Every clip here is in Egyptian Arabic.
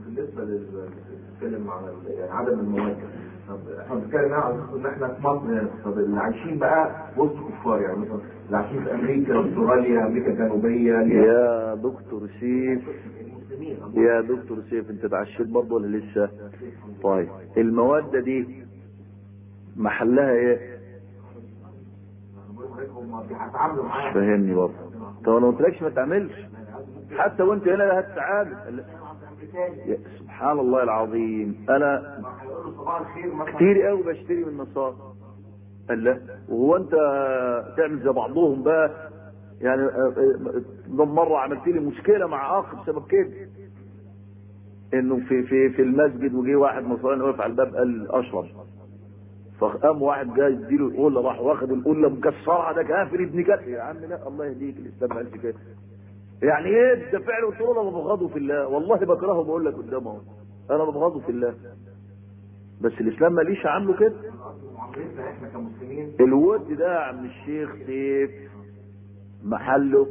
بالنسبه للفيلم على يعني عدم المواجهه طب احنا بنتكلم عن ان احنا في مصر هنا طب اللي عايشين بقى وسط كفار يعني مثلا اللي عايشين في امريكا استراليا امريكا الجنوبيه يا دكتور سيف المسلمين يا دكتور سيف انت اتعشيت برضه ولا لسه طيب المواد دي محلها ايه هم بيتعاملوا مش معاها فاهمني برضه طب انا ما قلتلكش ما تعملش حتى وانت هنا لا هتتعامل يا سبحان الله العظيم انا هيقولوا صباح الخير مثلا كتير قوي بشتري من النصارى قال لا وهو انت تعمل زي بعضهم بقى يعني اه، اه، ده مره عملت لي مشكله مع اخ بسبب كده انه في في في المسجد وجه واحد نصراني واقف على الباب قال اشرب فقام واحد جاي يديله القله راح واخد القله مكسرها ده كافر ابن كافر يا عم لا الله يهديك الاسلام ما قالش كده يعني ايه ده فعل قلت له انا ببغضه في الله والله بكرهه بقول لك قدامه انا ببغضه في الله بس الاسلام ماليش عامله كده معاملتنا احنا كمسلمين الود ده يا عم الشيخ سيف محله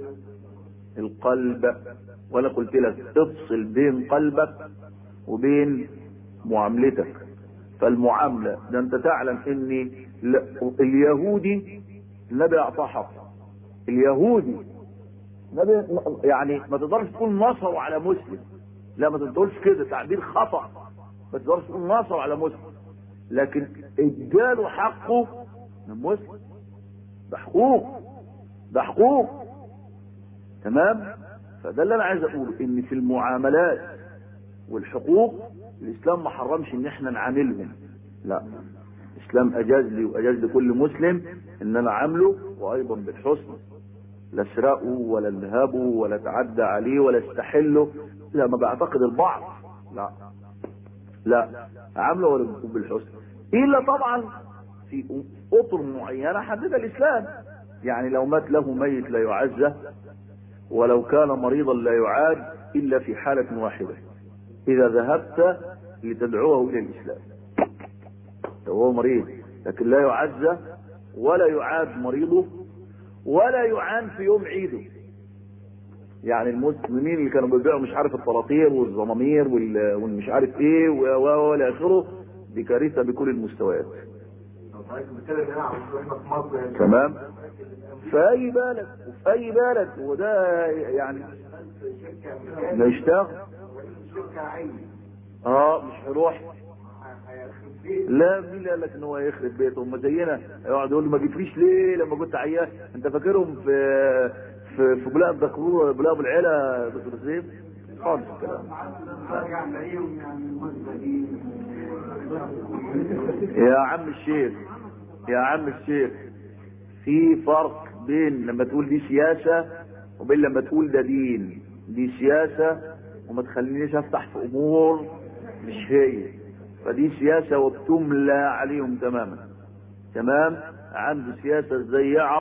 القلب وانا قلت لك افصل بين قلبك وبين معاملتك فالمعاملة ده انت تعلم ان ل- اليهودي النبي اعطاه حق اليهودي النبي يعني ما تقدرش تقول نصروا على مسلم لا ما تقولش كده تعبير خطأ ما تقدرش تقول نصروا على مسلم لكن اداله حقه من مسلم ده حقوق ده حقوق تمام فده اللي انا عايز اقوله ان في المعاملات والحقوق الاسلام ما حرمش ان احنا نعاملهم لا الاسلام اجاز لي واجاز لكل مسلم ان انا عامله وايضا بالحسن لا اسرقه ولا انهبه ولا اتعدى عليه ولا استحله لا ما بعتقد البعض لا لا عامله ولا بالحسن الا طبعا في اطر معينه حددها الاسلام يعني لو مات له ميت لا يعزى ولو كان مريضا لا يعاد الا في حاله واحده اذا ذهبت لتدعوه الى الاسلام لو هو مريض لكن لا يعزى ولا يعاد مريضه ولا يعان في يوم عيده يعني المسلمين اللي كانوا بيبيعوا مش عارف الطراطير والزمامير وال- والمش عارف ايه و- و- والى اخره دي كارثه بكل المستويات لو حضرتك بتتكلم هنا عن احنا في مصر يعني تمام في اي بلد وفي اي بلد وده يعني شركه امريكيه نشتغل شركه عين اه مش هيروح هيخرب بيت لا مين اللي قال لك ان هو يخرب بيته هم زينا يقعد يقول لي ما جيتليش ليه لما كنت عيان انت فاكرهم في في في بلاء الدكرور بلاء ابو العلا دكتور سيف خالص الكلام ارجع الاقيهم يعني المده دي يا عم الشيخ يا عم الشيخ في فرق بين لما تقول دي سياسة وبين لما تقول ده دين دي سياسة وما تخلينيش افتح في امور مش هي فدي سياسة وبتملى عليهم تماما تمام عنده سياسة زي عق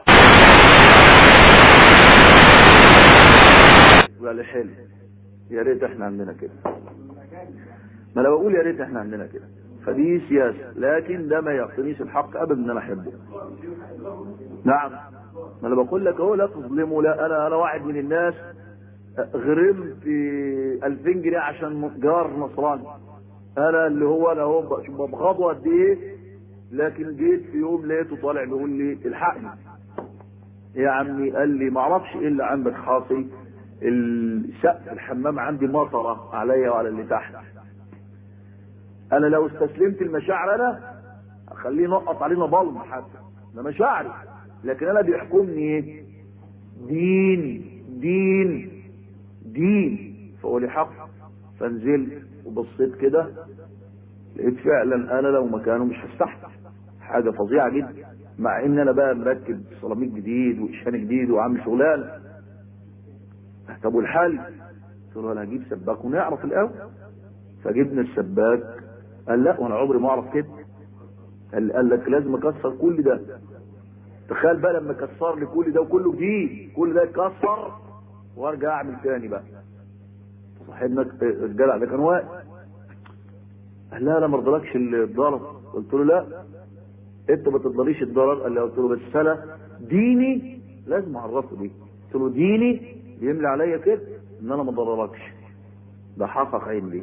ولا حلو يا ريت احنا عندنا كده ما انا بقول يا ريت احنا عندنا كده فدي سياسة لكن ده ما يعطينيش الحق ابدا ان انا احبه نعم ما انا بقول لك اهو لا تظلموا لا انا انا واحد من الناس غرمت في 2000 جنيه عشان جار نصراني انا اللي هو انا هو ببغضه قد ايه لكن جيت في يوم لقيته طالع بيقول لي الحقني يا عمي قال لي ما اعرفش ايه اللي عندك حاصل السقف الحمام عندي مطره عليا وعلى اللي تحت انا لو استسلمت المشاعر انا اخليه ينقط علينا ظلم حتى ده مشاعري لكن انا بيحكمني ايه دين دين دين فهو لي حق فنزلت وبصيت كده لقيت فعلا انا لو مكانه مش هستحمل حاجه فظيعه جدا مع ان انا بقى مركب سيراميك جديد واشهان جديد وعامل شغلانه طب والحل قلت له انا هجيب سباك ونعرف الاول فجبنا السباك قال لا وانا عمري ما اعرف كده قال, قال لك لازم اكسر كل ده تخيل بقى لما كسر لي كل ده وكله جديد كل ده يتكسر وارجع اعمل تاني بقى صاحبنا الجدع ده كان واقف قال لا انا ما رضلكش الضرر قلت له لا انت ما ترضليش الضرر قال لي قلت له بس انا ديني لازم اعرفه دي قلت له ديني بيملي عليا كده ان انا ما ضرركش ده حقق عين لي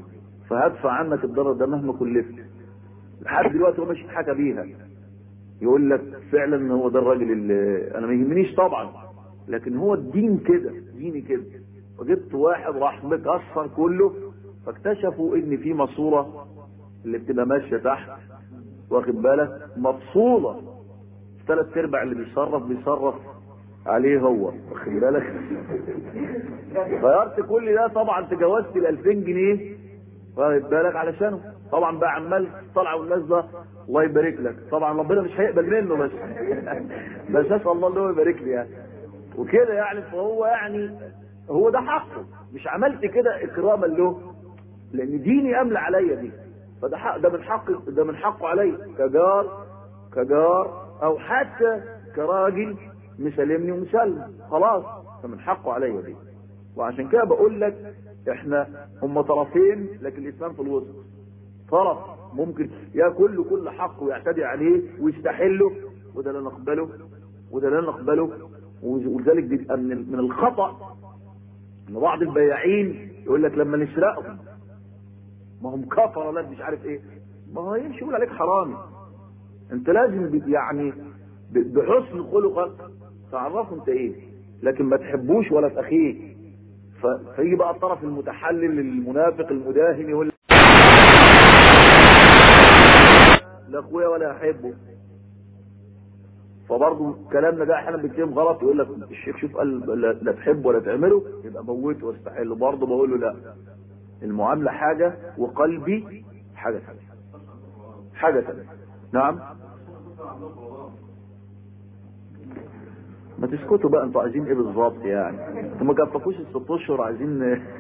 فهدفع عنك الضرر ده مهما كلفت لحد دلوقتي هو مش حكى بيها يقول لك فعلا هو ده الراجل اللي انا ما يهمنيش طبعا لكن هو الدين كده ديني كده وجبت واحد راح مكسر كله فاكتشفوا ان في ماسوره اللي بتبقى ماشيه تحت واخد بالك مفصوله ثلاث ارباع اللي بيصرف بيصرف عليه هو واخد بالك غيرت كل ده طبعا تجاوزت ال 2000 جنيه واخد بالك علشانه طبعا بقى عمال طالع والناس ده الله يبارك لك طبعا ربنا مش هيقبل منه بس بس اسال الله ان هو يبارك لي يعني وكده يعني فهو يعني هو ده حقه مش عملت كده اكراما له لان ديني املى عليا دي فده حق ده من حق ده من حقه عليا كجار كجار او حتى كراجل مسلمني ومسلم خلاص فمن حقه عليا دي وعشان كده بقول لك احنا هم طرفين لكن الاسلام في الوسط طرف ممكن ياكل له كل حق ويعتدي عليه ويستحله وده لا نقبله وده لا نقبله ولذلك بيبقى من من الخطا ان بعض البياعين يقول لك لما نسرقهم ما هم كفره لا مش عارف ايه ما هو يمشي يقول عليك حرامي انت لازم يعني بحسن خلقك تعرفه انت ايه لكن ما تحبوش ولا تاخيه فيجي بقى الطرف المتحلل المنافق المداهن يقول لا اخويا ولا احبه فبرضه كلامنا ده احيانا بيتكلم غلط يقول لك الشيخ شوف قال لا, لا تحبه ولا تعمله يبقى موته واستحله برضه بقول له لا المعامله حاجه وقلبي حاجه ثانيه حاجه ثانيه نعم ما تسكتوا بقى انتوا عايزين ايه بالظبط يعني انتوا ما كفكوش الست اشهر عايزين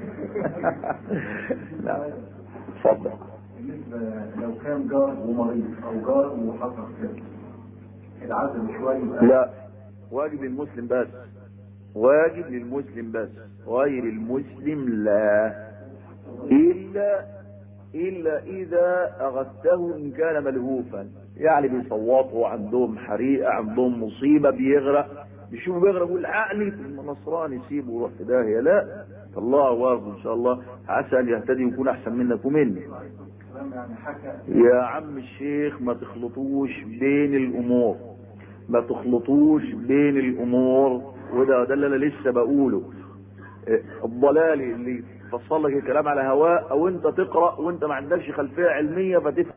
لا اتفضل بالنسبة لو كان جار ومريض او جار وحصل كده العزم شوية يبقى لا واجب للمسلم بس واجب للمسلم بس غير المسلم لا إلا إلا إذا أغثه إن كان ملهوفا يعني بيصوتوا عندهم حريقة عندهم مصيبة بيغرق بيشوفوا بيغرق يقول عقلي نصراني سيبه وروح في داهية لا الله واغفر إن شاء الله عسى أن يهتدي ويكون أحسن منك ومني يعني حكى يا عم الشيخ ما تخلطوش بين الامور ما تخلطوش بين الامور وده ده اللي انا لسه بقوله إيه، الضلال اللي فصل لك الكلام على هواء او انت تقرا وانت ما عندكش خلفيه علميه فتفهم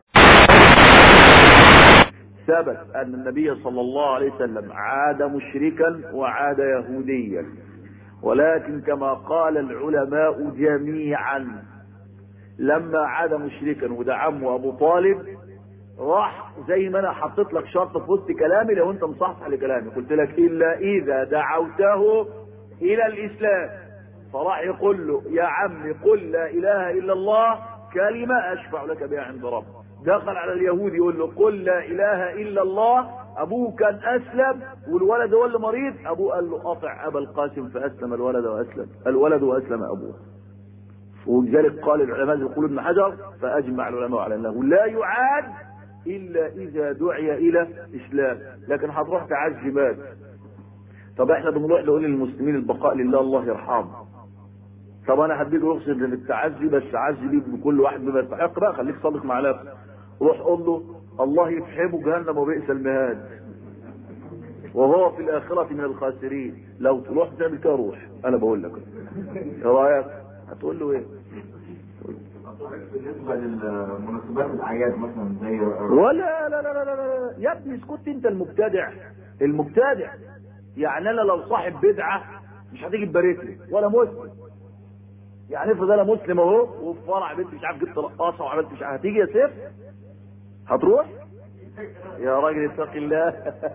ثبت ان النبي صلى الله عليه وسلم عاد مشركا وعاد يهوديا ولكن كما قال العلماء جميعا لما عاد مشركا وده عمه ابو طالب راح زي ما انا حطيت لك شرط في وسط كلامي لو انت مصحصح لكلامي قلت لك الا اذا دعوته الى الاسلام فراح يقول له يا عمي قل لا اله الا الله كلمه اشفع لك بها عند رب دخل على اليهود يقول له قل لا اله الا الله ابوه كان اسلم والولد هو اللي مريض ابوه قال له اطع ابا القاسم فاسلم الولد واسلم الولد واسلم ابوه ولذلك قال العلماء يقول ابن حجر فاجمع العلماء على انه لا يعاد الا اذا دعي الى اسلام لكن هتروح تعزي مات طب احنا بنروح نقول للمسلمين البقاء لله الله يرحمه طب انا هديك رخصه للتعزي بس عزي ليه بكل واحد بما يستحق بقى خليك صادق مع نفسك روح قول له الله يسحبه جهنم وبئس المهاد وهو في الآخرة من الخاسرين لو تروح تعمل كده روح أنا بقول لك إيه رأيك هتقول له إيه بالنسبة للمناسبات الأعياد مثلا زي ولا لا لا لا لا, لا. يا ابني اسكت انت المبتدع المبتدع يعني انا لو صاحب بدعه مش هتيجي تبارك لي ولا مسلم يعني افرض انا مسلم اهو وفي فرع بنت مش عارف جبت رقاصه وعملت مش عارف هتيجي يا سيف هتروح يا راجل اتق الله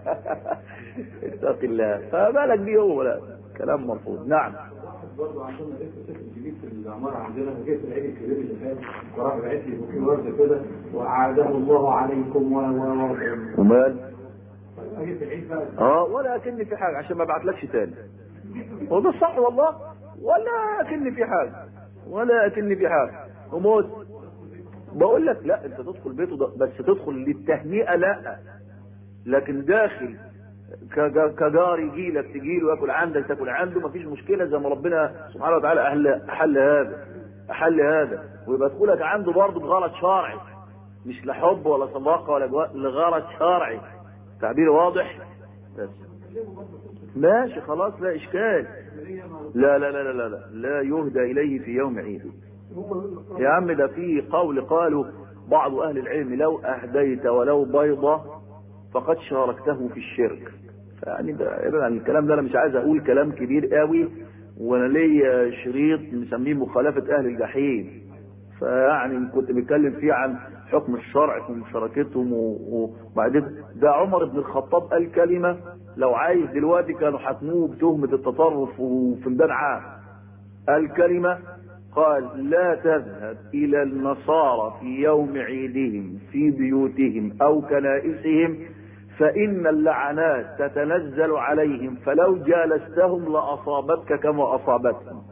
اتق الله فمالك بيه هو لا كلام مرفوض نعم برضه عشان لسه ساكن جديد في العمارة عندنا جيت العيد الكبير اللي فات وراح بعت لي بوكيه ورد كده وأعاده الله عليكم و و و ومال جيت العيد بقى اه ولا اكن في حاجه عشان ما ابعتلكش تاني هو ده الصح والله ولا اكن في حاجه ولا اكن في حاجه وموت بقول لك لا انت تدخل بيته ده بس تدخل للتهنئه لا لكن داخل كجا- كجار يجي لك تجي له ياكل عندك تاكل عنده مفيش مشكله زي ما ربنا سبحانه وتعالى اهل احل هذا احل هذا ويبقى دخولك عنده برضه بغرض شرعي مش لحب ولا صداقه ولا جواء لغرض شرعي تعبير واضح بس ماشي خلاص لا اشكال لا لا لا لا لا لا, لا يهدى اليه في يوم عيده يا عم ده في قول قالوا بعض اهل العلم لو اهديت ولو بيضة فقد شاركته في الشرك يعني ده ابعد عن الكلام ده انا مش عايز اقول كلام كبير قوي وانا ليا شريط مسميه مخالفة اهل الجحيم فيعني كنت بتكلم فيه عن حكم الشرع ومشاركتهم و- وبعدين ده عمر بن الخطاب قال كلمة لو عايز دلوقتي كانوا حكموه بتهمة التطرف وفي ميدان عام قال كلمة قال لا تذهب إلى النصارى في يوم عيدهم في بيوتهم أو كنائسهم فإن اللعنات تتنزل عليهم فلو جالستهم لأصابتك كما أصابتهم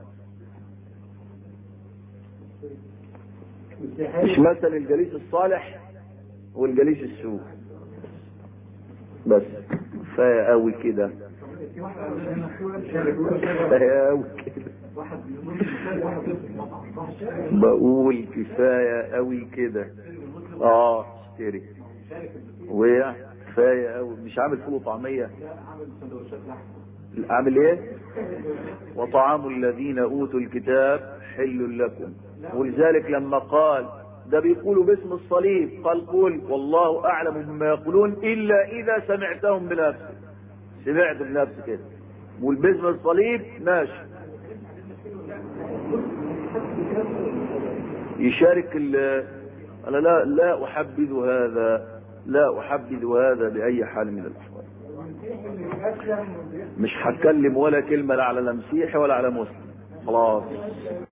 مش مثل الجليس الصالح والجليس السوء بس كفايه قوي كده كفايه قوي كده بقول كفايه قوي كده اه اشتري ويا كفايه قوي مش عامل فول وطعميه عامل ايه وطعام الذين اوتوا الكتاب حل لكم ولذلك لما قال ده بيقولوا باسم الصليب قال قل والله اعلم بما يقولون الا اذا سمعتهم بنفسك سمعت بنفسك كده والباسم الصليب ماشي يشارك ال انا لا لا احبذ هذا لا احبذ هذا باي حال من الاحوال مش هتكلم ولا كلمه لا على مسيحي ولا على مسلم خلاص